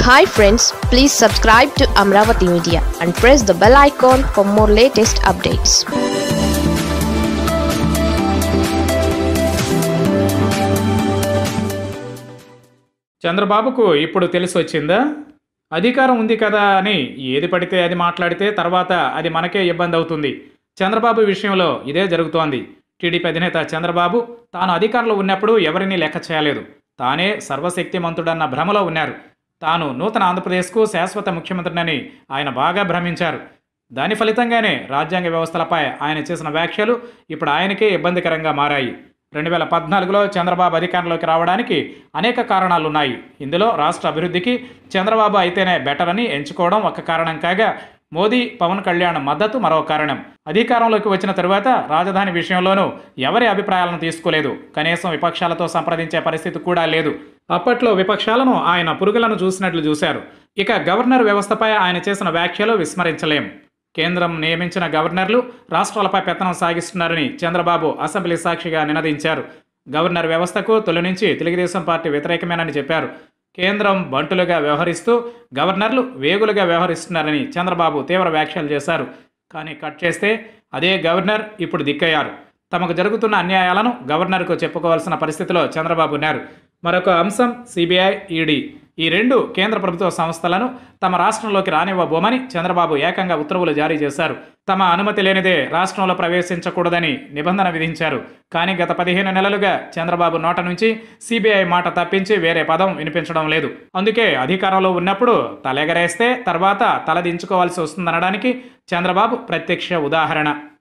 hi friends please subscribe to Amaravati media and press the bell icon for more latest updates చంద్రబాబుకు ఇప్పుడు తెలిసి వచ్చిందా అధికారం ఉంది కదా అని ఏది పడితే అది మాట్లాడితే తర్వాత అది మనకే ఇబ్బంది అవుతుంది చంద్రబాబు విషయంలో ఇదే జరుగుతోంది టీడీపీ అధినేత చంద్రబాబు తాను అధికారంలో ఉన్నప్పుడు ఎవరిని లెక్క చేయలేదు తానే సర్వశక్తిమంతుడన్న భ్రమలో ఉన్నారు తాను నూతన ఆంధ్రప్రదేశ్కు శాశ్వత ముఖ్యమంత్రినని ఆయన బాగా భ్రమించారు దాని ఫలితంగానే రాజ్యాంగ వ్యవస్థలపై ఆయన చేసిన వ్యాఖ్యలు ఇప్పుడు ఆయనకే ఇబ్బందికరంగా మారాయి రెండు వేల పద్నాలుగులో చంద్రబాబు అధికారంలోకి రావడానికి అనేక కారణాలున్నాయి ఇందులో రాష్ట్ర అభివృద్ధికి చంద్రబాబు అయితేనే బెటర్ అని ఎంచుకోవడం ఒక కారణం కాగా మోదీ పవన్ కళ్యాణ్ మద్దతు మరో కారణం అధికారంలోకి వచ్చిన తరువాత రాజధాని విషయంలోనూ ఎవరి అభిప్రాయాలను తీసుకోలేదు కనీసం విపక్షాలతో సంప్రదించే పరిస్థితి కూడా లేదు అప్పట్లో విపక్షాలను ఆయన పురుగులను చూసినట్లు చూశారు ఇక గవర్నర్ వ్యవస్థపై ఆయన చేసిన వ్యాఖ్యలు విస్మరించలేం కేంద్రం నియమించిన గవర్నర్లు రాష్ట్రాలపై పెత్తనం సాగిస్తున్నారని చంద్రబాబు అసెంబ్లీ సాక్షిగా నినదించారు గవర్నర్ వ్యవస్థకు తొలి నుంచి తెలుగుదేశం పార్టీ వ్యతిరేకమేనని చెప్పారు కేంద్రం బంటులుగా వ్యవహరిస్తూ గవర్నర్లు వేగులుగా వ్యవహరిస్తున్నారని చంద్రబాబు తీవ్ర వ్యాఖ్యలు చేశారు కానీ కట్ చేస్తే అదే గవర్నర్ ఇప్పుడు దిక్కయ్యారు తమకు జరుగుతున్న అన్యాయాలను గవర్నర్కు చెప్పుకోవాల్సిన పరిస్థితిలో చంద్రబాబు ఉన్నారు మరొక అంశం సిబిఐ ఈడీ ఈ రెండు కేంద్ర ప్రభుత్వ సంస్థలను తమ రాష్ట్రంలోకి రానివ్వబోమని చంద్రబాబు ఏకంగా ఉత్తర్వులు జారీ చేశారు తమ అనుమతి లేనిదే రాష్ట్రంలో ప్రవేశించకూడదని నిబంధన విధించారు కానీ గత పదిహేను నెలలుగా చంద్రబాబు నోట నుంచి సిబిఐ మాట తప్పించి వేరే పదం వినిపించడం లేదు అందుకే అధికారంలో ఉన్నప్పుడు తలెగరేస్తే తర్వాత తలదించుకోవాల్సి వస్తుందనడానికి చంద్రబాబు ప్రత్యక్ష ఉదాహరణ